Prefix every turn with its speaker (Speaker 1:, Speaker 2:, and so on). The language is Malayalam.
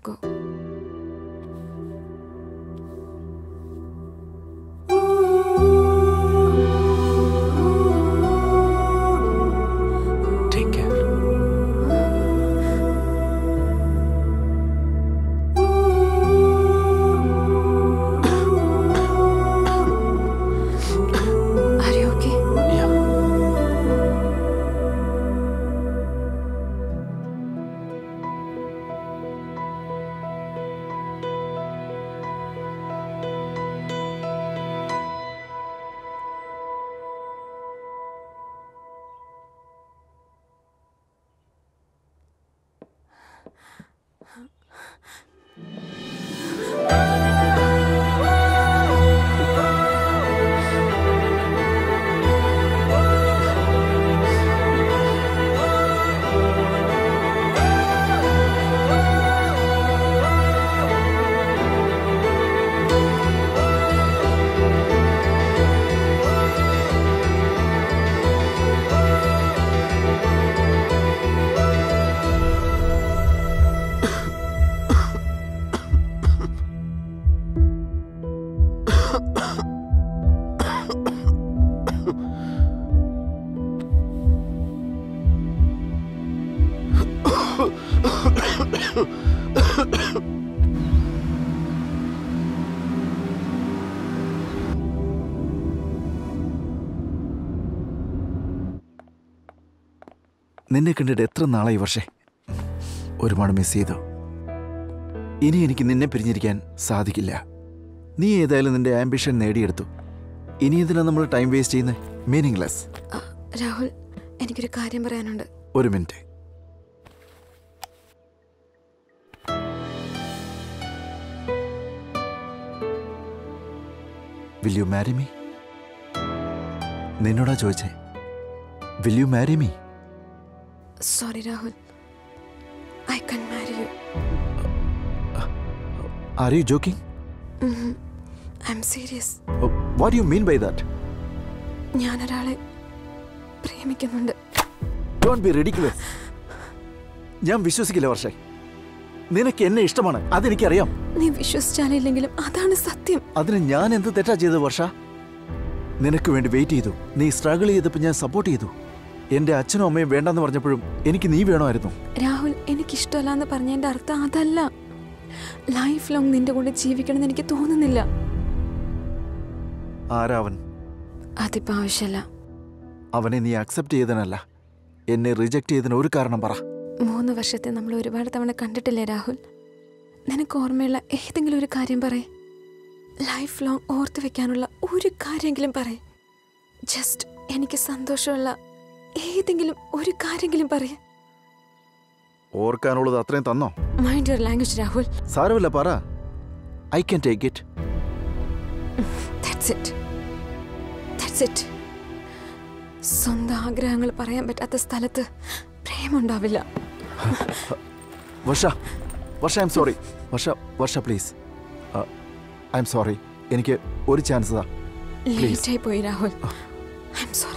Speaker 1: Go
Speaker 2: take care
Speaker 1: are you okay
Speaker 2: yeah
Speaker 3: നിന്നെ കണ്ടിട്ട് എത്ര നാളായി വർഷേ ഒരുപാട് മിസ് ചെയ്തു ഇനി എനിക്ക് നിന്നെ പിരിഞ്ഞിരിക്കാൻ സാധിക്കില്ല നീ ഏതായാലും നിന്റെ ആംബിഷൻ നേടിയെടുത്തു ഇനി എന്തിനാ നമ്മൾ ടൈം വേസ്റ്റ് ചെയ്യുന്നത് മീനിങ്ലെസ്
Speaker 1: രാഹുൽ എനിക്കൊരു കാര്യം പറയാനുണ്ട്
Speaker 3: ഒരു minute will you marry me നിന്നോടാ ചോദിച്ചേ will you marry me
Speaker 1: sorry Rahul I can marry you
Speaker 3: are you joking
Speaker 1: I'm serious
Speaker 3: what you mean by that
Speaker 1: ഞാൻ ഒരാളെ പ്രേമിക്കുന്നുണ്ട്
Speaker 3: ഡോണ്ട് ബി റെഡിക്കുലസ് ഞാൻ വിശ്വസിക്കില്ല വർഷേ നിനക്ക് എന്നെ ഇഷ്ടമാണ് അതെനിക്കറിയാം
Speaker 1: നീ വിശ്വസിച്ചാലില്ലെങ്കിലും അതാണ് സത്യം
Speaker 3: അതിന് ഞാൻ എന്ത് തെറ്റാ ചെയ്തത് വർഷ നിനക്ക് വേണ്ടി വെയിറ്റ് ചെയ്തു നീ സ്ട്രഗിൾ ചെയ്തപ്പോൾ ഞാൻ സപ്പോർട്ട് ചെയ്തു എന്റെ അച്ഛനും അമ്മയും വേണ്ടെന്ന് പറഞ്ഞപ്പോഴും എനിക്ക് നീ വേണമായിരുന്നു
Speaker 1: രാഹുൽ എനിക്കിഷ്ടമല്ല എന്ന് പറഞ്ഞതിന്റെ അർത്ഥം അതല്ല ലൈഫ് ലോങ് നിന്റെ കൂടെ ജീവിക്കണമെന്ന് എനിക്ക് തോന്നുന്നില്ല
Speaker 3: ആരാവൻ
Speaker 1: അതിപ്പോ ആവശ്യമല്ല
Speaker 3: അവനെ നീ അക്സെപ്റ്റ് ചെയ്തനല്ല എന്നെ റിജക്റ്റ് ചെയ്തതിന് ഒരു കാരണം പറ
Speaker 1: മൂന്ന് വർഷത്തെ നമ്മൾ ഒരുപാട് തവണ കണ്ടിട്ടില്ലേ രാഹുൽ നിനക്ക് ഓർമ്മയുള്ള ഏതെങ്കിലും ഒരു കാര്യം പറയേ ലൈഫ് ലോങ് ഓർത്ത് വെക്കാനുള്ള ഒരു കാര്യമെങ്കിലും പറയേ ജസ്റ്റ് എനിക്ക് സന്തോഷമുള്ള ഏതെങ്കിലും ഒരു കാര്യമെങ്കിലും പറയേ
Speaker 3: ഓർക്കാനുള്ളത് അത്രയും തന്നോ
Speaker 1: മൈൻഡ് യുവർ ലാംഗ്വേജ് രാഹുൽ
Speaker 3: സാരമില്ല പറ I can take it
Speaker 1: that's it that's it സ്വന്തം ആഗ്രഹങ്ങൾ പറയാൻ പറ്റാത്ത സ്ഥലത്ത് പ്രേമുണ്ടാവില്ല
Speaker 3: Varsha Varsha I'm sorry Varsha Varsha please I'm sorry എനിക്ക് ഒരു ചാൻസ് താ Please.
Speaker 1: ലേറ്റായി പോയി രാഹുൽ ഐ എം സോറി